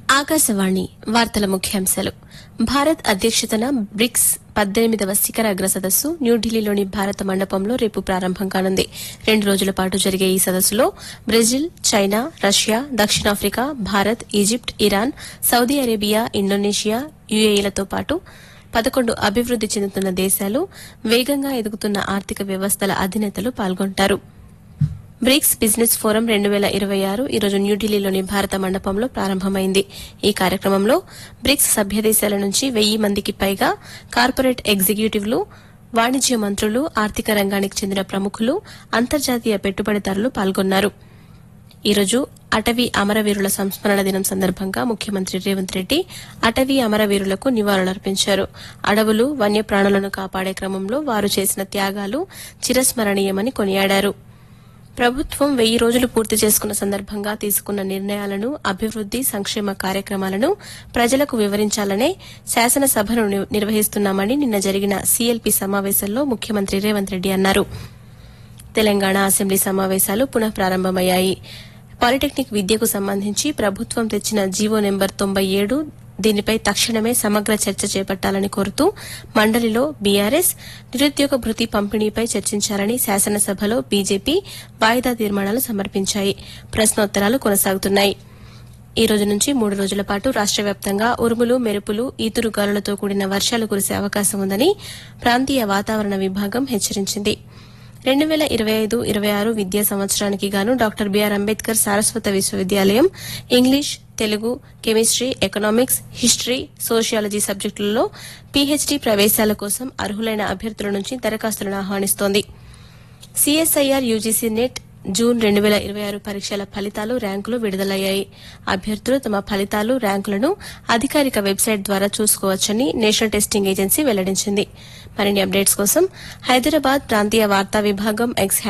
ఆకాశవాణి వార్తల ముఖ్యాంశాలు భారత్ అధ్యక్షతన బ్రిక్స్ పద్దెనిమిదవ శిఖర అగ్ర సదస్సు న్యూఢిల్లీలోని భారత మండపంలో రేపు ప్రారంభం కానుంది రెండు రోజుల పాటు జరిగే ఈ సదస్సులో బ్రెజిల్ చైనా రష్యా దక్షిణాఫ్రికా Bharat Egypt Iran Saudi Arabia Indonesia యుఏఈలతో పాటు పదకొండు అభివృద్ది చెందుతున్న దేశాలు వేగంగా ఎదుగుతున్న ఆర్థిక వ్యవస్థల అధినేతలు పాల్గొంటారు బ్రిక్స్ బిజినెస్ ఫోరం రెండు వేల ఇరవై ఆరు ఈరోజు న్యూఢిల్లీలోని భారత మండపంలో ప్రారంభమైంది ఈ కార్యక్రమంలో బ్రిక్స్ సభ్య దేశాల నుంచి వెయ్యి మందికి పైగా కార్పొరేట్ ఎగ్జిక్యూటివ్లు వాణిజ్య మంత్రులు ఆర్థిక రంగానికి చెందిన ప్రముఖులు అంతర్జాతీయ పెట్టుబడిదారులు పాల్గొన్నారు ఈరోజు అటవీ అమరవీరుల సంస్మరణ దినం సందర్భంగా ముఖ్యమంత్రి రేవంత్ రెడ్డి అటవీ అమరవీరులకు నివాళులర్పించారు అడవులు వన్యప్రాణులను కాపాడే క్రమంలో వారు చేసిన త్యాగాలు చిరస్మరణీయమని కొనియాడారు ప్రభుత్వం వెయ్యి రోజులు పూర్తి చేసుకున్న సందర్భంగా తీసుకున్న నిర్ణయాలను అభివృద్ది సంక్షేమ కార్యక్రమాలను ప్రజలకు వివరించాలనే శాసనసభను ని- నిర్వహిస్తున్నామని నిన్న జరిగిన సీఎల్పీ సమావేశంలో ముఖ్యమంత్రి రేవంత్ రెడ్డి అన్నారు తెలంగాణ అసెంబ్లీ సమావేశాలు పునః ప్రారంభమయ్యాయి పాలిటెక్నిక్ విద్యకు సంబంధించి ప్రభుత్వం తెచ్చిన జీవో నెంబర్ తొంభై ఏడు దీనిపై తక్షణమే సమగ్ర చర్చ చేపట్టాలని కోరుతూ మండలిలో బీఆర్ఎస్ నిరుద్యోగ భృతి పంపిణీపై చర్చించాలని శాసనసభలో బీజేపీ వాయిదా తీర్మానాలు సమర్పించాయి ప్రశ్నోత్తరాలు కొనసాగుతున్నాయి ఈ రోజు నుంచి మూడు రోజుల పాటు రాష్ట్ర వ్యాప్తంగా ఉరుములు మెరుపులు ఈదురు గాలులతో కూడిన వర్షాలు కురిసే అవకాశం ఉందని ప్రాంతీయ వాతావరణ విభాగం హెచ్చరించింది రెండు వేల ఇరవై ఐదు ఇరవై ఆరు విద్యా సంవత్సరానికి గాను డాక్టర్ బిఆర్ అంబేద్కర్ సారస్వత విశ్వవిద్యాలయం English Telugu chemistry economics history sociology సబ్జెక్టులలో పీహెచ్డీ ప్రవేశాల కోసం అర్హులైన అభ్యర్థుల నుంచి దరఖాస్తులను ఆహ్వానిస్తోంది సిఎస్ఐఆర్ యూజీసీ నెట్ జూన్ రెండు వేల ఇరవై ఆరు పరీక్షల ఫలితాలు ర్యాంకులు విడుదలయ్యాయి అభ్యర్థులు తమ ఫలితాలు ర్యాంకులను అధికారిక వెబ్సైట్ ద్వారా చూసుకోవచ్చని నేషనల్ టెస్టింగ్ ఏజెన్సీ వెల్లడించింది మరిన్ని అప్డేట్స్ కోసం హైదరాబాద్ ప్రాంతీయ వార్తా విభాగం ఎక్స్